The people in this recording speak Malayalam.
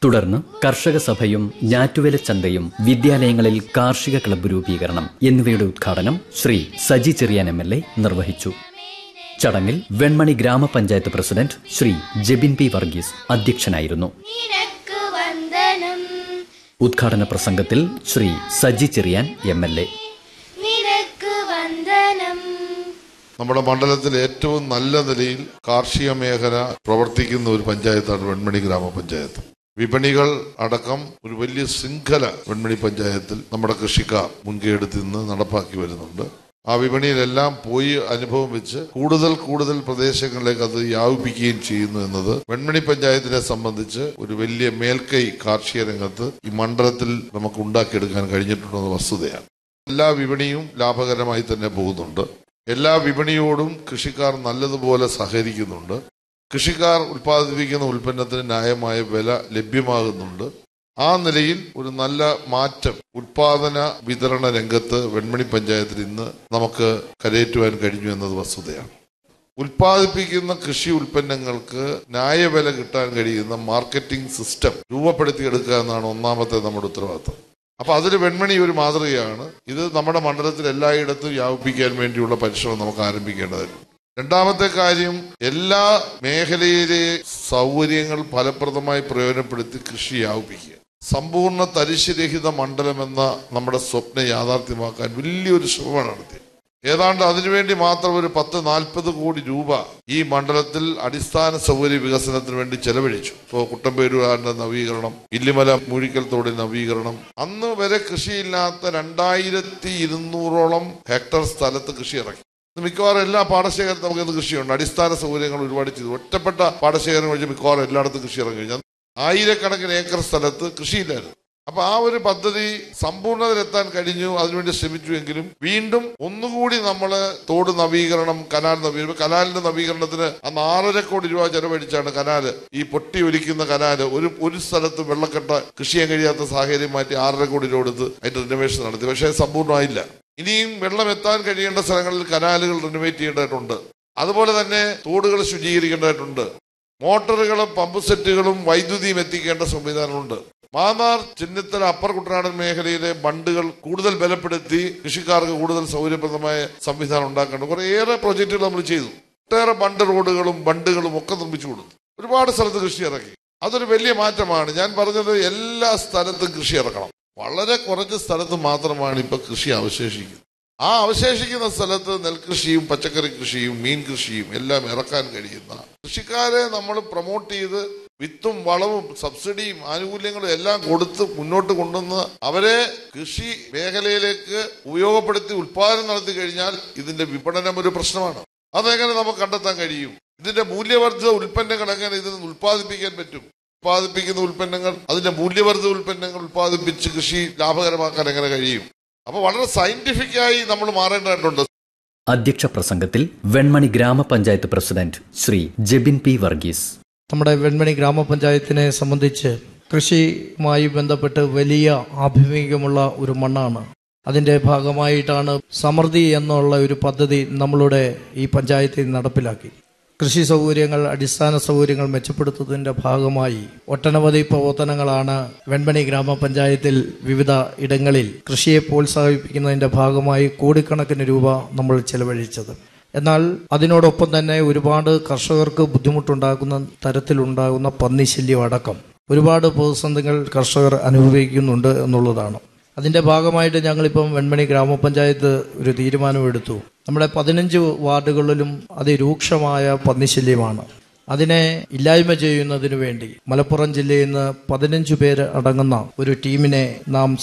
തുടർന്ന് കർഷക സഭയും ഞാറ്റുവേല ചന്തയും വിദ്യാലയങ്ങളിൽ കാർഷിക ക്ലബ്ബ് രൂപീകരണം എന്നിവയുടെ ഉദ്ഘാടനം Shri Saji Cheriyan M L A നിർവഹിച്ചു ചടങ്ങിൽ വെൺമണി ഗ്രാമപഞ്ചായത്ത് പ്രസിഡന്റ് ശ്രീ ജെബിൻ പി വർഗീസ് അധ്യക്ഷനായിരുന്നു നിനക്ക് വന്ദനം ഉദ്ഘാടന പ്രസംഗത്തിൽ Shri Saji Cheriyan M L A നിനക്ക് വന്ദനം നമ്മുടെ മണ്ഡലത്തിൽ ഏറ്റവും നല്ല നിലയിൽ കാർഷിക മേഖല പ്രവർത്തിക്കുന്ന ഒരു പഞ്ചായത്താണ് വെൺമണി ഗ്രാമപഞ്ചായത്ത് വിപണികൾ അടക്കം ഒരു വലിയ ശൃംഖല വെൺമണി പഞ്ചായത്തിൽ നമ്മുടെ കൃഷിക്കാർ മുൻകൈയെടുത്ത് നിന്ന് നടപ്പാക്കി വരുന്നുണ്ട് ആ വിപണിയിലെല്ലാം പോയി അനുഭവം വെച്ച് കൂടുതൽ കൂടുതൽ പ്രദേശങ്ങളിലേക്ക് അത് വ്യാപിപ്പിക്കുകയും ചെയ്യുന്നു എന്നത് വെൺമണി പഞ്ചായത്തിനെ സംബന്ധിച്ച് ഒരു വലിയ മേൽക്കൈ കാർഷിക രംഗത്ത് ഈ മണ്ഡലത്തിൽ നമുക്ക് ഉണ്ടാക്കിയെടുക്കാൻ കഴിഞ്ഞിട്ടുണ്ടെന്ന വസ്തുതയാണ് എല്ലാ വിപണിയും ലാഭകരമായി തന്നെ പോകുന്നുണ്ട് എല്ലാ വിപണിയോടും കൃഷിക്കാർ നല്ലതുപോലെ സഹകരിക്കുന്നുണ്ട് കൃഷിക്കാർ ഉൽപ്പാദിപ്പിക്കുന്ന ഉൽപ്പന്നത്തിന് ന്യായമായ വില ലഭ്യമാകുന്നുണ്ട് ആ നിലയിൽ ഒരു നല്ല മാറ്റം ഉൽപാദന വിതരണ രംഗത്ത് വെൺമണി പഞ്ചായത്തിൽ ഇന്ന് നമുക്ക് കരയേറ്റുവാൻ കഴിഞ്ഞു എന്നത് വസ്തുതയാണ് ഉൽപ്പാദിപ്പിക്കുന്ന കൃഷി ഉൽപ്പന്നങ്ങൾക്ക് ന്യായവില കിട്ടാൻ കഴിയുന്ന മാർക്കറ്റിംഗ് സിസ്റ്റം രൂപപ്പെടുത്തിയെടുക്കുക എന്നാണ് ഒന്നാമത്തെ നമ്മുടെ ഉത്തരവാദിത്വം അപ്പൊ അതിൽ വെൺമണി ഒരു മാതൃകയാണ് ഇത് നമ്മുടെ മണ്ഡലത്തിൽ എല്ലായിടത്തും വ്യാപിപ്പിക്കാൻ വേണ്ടിയുള്ള പരിശ്രമം നമുക്ക് ആരംഭിക്കേണ്ടതുണ്ട് രണ്ടാമത്തെ കാര്യം എല്ലാ മേഖലയിലെ സൗകര്യങ്ങൾ ഫലപ്രദമായി പ്രയോജനപ്പെടുത്തി കൃഷി വ്യാപിപ്പിക്കുക സമ്പൂർണ്ണ തരിശുരഹിത മണ്ഡലം എന്ന നമ്മുടെ സ്വപ്നം യാഥാർത്ഥ്യമാക്കാൻ വലിയൊരു ശ്രമമാണ് നടത്തിയത് ഏതാണ്ട് അതിനുവേണ്ടി മാത്രം ഒരു പത്ത് നാൽപ്പത് കോടി രൂപ ഈ മണ്ഡലത്തിൽ അടിസ്ഥാന സൗകര്യ വികസനത്തിന് വേണ്ടി ചെലവഴിച്ചു ഇപ്പോൾ കുട്ടമ്പേരുകാരന്റെ നവീകരണം ഇല്ലിമല മൂഴിക്കൽ തോടിന്റെ നവീകരണം അന്ന് വരെ കൃഷിയില്ലാത്ത രണ്ടായിരത്തി ഇരുന്നൂറോളം ഹെക്ടർ സ്ഥലത്ത് കൃഷി ഇറക്കി ഇന്ന് മിക്കവാറും എല്ലാ പാടശേഖരത്തും നമുക്ക് ഇന്ന് കൃഷിയുണ്ട് അടിസ്ഥാന സൗകര്യങ്ങൾ ഒരുപാട് ചെയ്തു ഒറ്റപ്പെട്ട പാടശേഖരം വെച്ച് മിക്കവാറും എല്ലായിടത്തും കൃഷി ഇറങ്ങി കഴിഞ്ഞാൽ ആയിരക്കണക്കിന് ഏക്കർ സ്ഥലത്ത് കൃഷിയില്ലായിരുന്നു അപ്പൊ ആ ഒരു പദ്ധതി സമ്പൂർണ്ണതയിലെത്താൻ കഴിഞ്ഞു അതിനുവേണ്ടി ശ്രമിച്ചുവെങ്കിലും വീണ്ടും ഒന്നുകൂടി നമ്മൾ തോട് നവീകരണം കനാൽ നവീകരണം കനാലിന്റെ നവീകരണത്തിന് അന്ന് ആറര കോടി രൂപ ചെലവഴിച്ചാണ് കനാല് ഈ പൊട്ടി ഒലിക്കുന്ന കനാല് ഒരു ഒരു സ്ഥലത്ത് വെള്ളക്കെട്ട കൃഷി ചെയ്യാൻ കഴിയാത്ത സാഹചര്യം മാറ്റി ആറര കോടി രൂപ കൊടുത്ത് അതിന്റെ റിനോവേഷൻ നടത്തി പക്ഷേ സമ്പൂർണ്ണമായില്ല ഇനിയും വെള്ളം എത്താൻ കഴിയേണ്ട സ്ഥലങ്ങളിൽ കനാലുകൾ റിനോവേറ്റ് ചെയ്യേണ്ടതായിട്ടുണ്ട് അതുപോലെ തന്നെ തോടുകൾ ശുചീകരിക്കേണ്ടതായിട്ടുണ്ട് മോട്ടോറുകളും പമ്പ് സെറ്റുകളും വൈദ്യുതിയും എത്തിക്കേണ്ട സംവിധാനമുണ്ട് മാന്നാർ ചിന്നത്തല അപ്പർ കുട്ടനാടൻ മേഖലയിലെ ബണ്ടുകൾ കൂടുതൽ ബലപ്പെടുത്തി കൃഷിക്കാർക്ക് കൂടുതൽ സൗകര്യപ്രദമായ സംവിധാനം ഉണ്ടാക്കേണ്ട കുറേയേറെ പ്രൊജക്റ്റുകൾ നമ്മൾ ചെയ്തു ഒട്ടേറെ ബണ്ട് റോഡുകളും ബണ്ടുകളും ഒക്കെ നിർമ്മിച്ചു കൊടുത്തു ഒരുപാട് സ്ഥലത്ത് കൃഷി ഇറക്കി അതൊരു വലിയ മാറ്റമാണ് ഞാൻ പറഞ്ഞത് എല്ലാ സ്ഥലത്തും കൃഷി ഇറക്കണം വളരെ കുറച്ച് സ്ഥലത്ത് മാത്രമാണ് ഇപ്പൊ കൃഷി അവശേഷിക്കുന്നത് ആ അവശേഷിക്കുന്ന സ്ഥലത്ത് നെൽകൃഷിയും പച്ചക്കറി കൃഷിയും മീൻ കൃഷിയും എല്ലാം ഇറക്കാൻ കഴിയുന്ന കൃഷിക്കാരെ നമ്മൾ പ്രൊമോട്ട് ചെയ്ത് വിത്തും വളവും സബ്സിഡിയും ആനുകൂല്യങ്ങളും എല്ലാം കൊടുത്ത് മുന്നോട്ട് കൊണ്ടുവന്ന് അവരെ കൃഷി മേഖലയിലേക്ക് ഉപയോഗപ്പെടുത്തി ഉൽപാദനം നടത്തി കഴിഞ്ഞാൽ ഇതിന്റെ വിപണനം ഒരു പ്രശ്നമാണ് അതെങ്ങനെ നമുക്ക് കണ്ടെത്താൻ കഴിയും ഇതിന്റെ മൂല്യവർദ്ധിത ഉൽപ്പന്നങ്ങൾ എങ്ങനെ ഇതിൽ നിന്ന് ഉൽപ്പാദിപ്പിക്കാൻ പറ്റും ഉൽപ്പാദിപ്പിക്കുന്ന ഉൽപ്പന്നങ്ങൾ അതിന്റെ മൂല്യവർദ്ധിത ഉൽപ്പന്നങ്ങൾ ഉൽപ്പാദിപ്പിച്ച് കൃഷി ലാഭകരമാക്കാൻ എങ്ങനെ കഴിയും അപ്പൊ വളരെ സയന്റിഫിക് ആയി നമ്മൾ മാറേണ്ടതായിട്ടുണ്ട് അധ്യക്ഷ പ്രസംഗത്തിൽ വെൺമണി ഗ്രാമപഞ്ചായത്ത് പ്രസിഡന്റ് ശ്രീ ജെബിൻ പി വർഗീസ് നമ്മുടെ വെൺമണി ഗ്രാമപഞ്ചായത്തിനെ സംബന്ധിച്ച് കൃഷിയുമായി ബന്ധപ്പെട്ട് വലിയ ആഭിമുഖ്യമുള്ള ഒരു മണ്ണാണ് അതിൻ്റെ ഭാഗമായിട്ടാണ് സമൃദ്ധി എന്നുള്ള ഒരു പദ്ധതി നമ്മളുടെ ഈ പഞ്ചായത്തിൽ നടപ്പിലാക്കി കൃഷി സൗകര്യങ്ങൾ അടിസ്ഥാന സൗകര്യങ്ങൾ മെച്ചപ്പെടുത്തുന്നതിൻ്റെ ഭാഗമായി ഒട്ടനവധി പ്രവർത്തനങ്ങളാണ് വെൺമണി ഗ്രാമപഞ്ചായത്തിൽ വിവിധ ഇടങ്ങളിൽ കൃഷിയെ പ്രോത്സാഹിപ്പിക്കുന്നതിൻ്റെ ഭാഗമായി കോടിക്കണക്കിന് രൂപ നമ്മൾ ചെലവഴിച്ചത് എന്നാൽ അതിനോടൊപ്പം തന്നെ ഒരുപാട് കർഷകർക്ക് ബുദ്ധിമുട്ടുണ്ടാക്കുന്ന തരത്തിലുണ്ടാകുന്ന പന്നിശല്യം അടക്കം ഒരുപാട് പ്രതിസന്ധികൾ കർഷകർ അനുഭവിക്കുന്നുണ്ട് എന്നുള്ളതാണ് അതിന്റെ ഭാഗമായിട്ട് ഞങ്ങളിപ്പം വെൺമണി ഗ്രാമപഞ്ചായത്ത് ഒരു തീരുമാനമെടുത്തു നമ്മുടെ പതിനഞ്ച് വാർഡുകളിലും അതിരൂക്ഷമായ പന്നിശല്യമാണ് അതിനെ ഇല്ലായ്മ ചെയ്യുന്നതിനു വേണ്ടി മലപ്പുറം ജില്ലയിൽ നിന്ന് പതിനഞ്ച് പേര് അടങ്ങുന്ന ഒരു ടീമിനെ നാം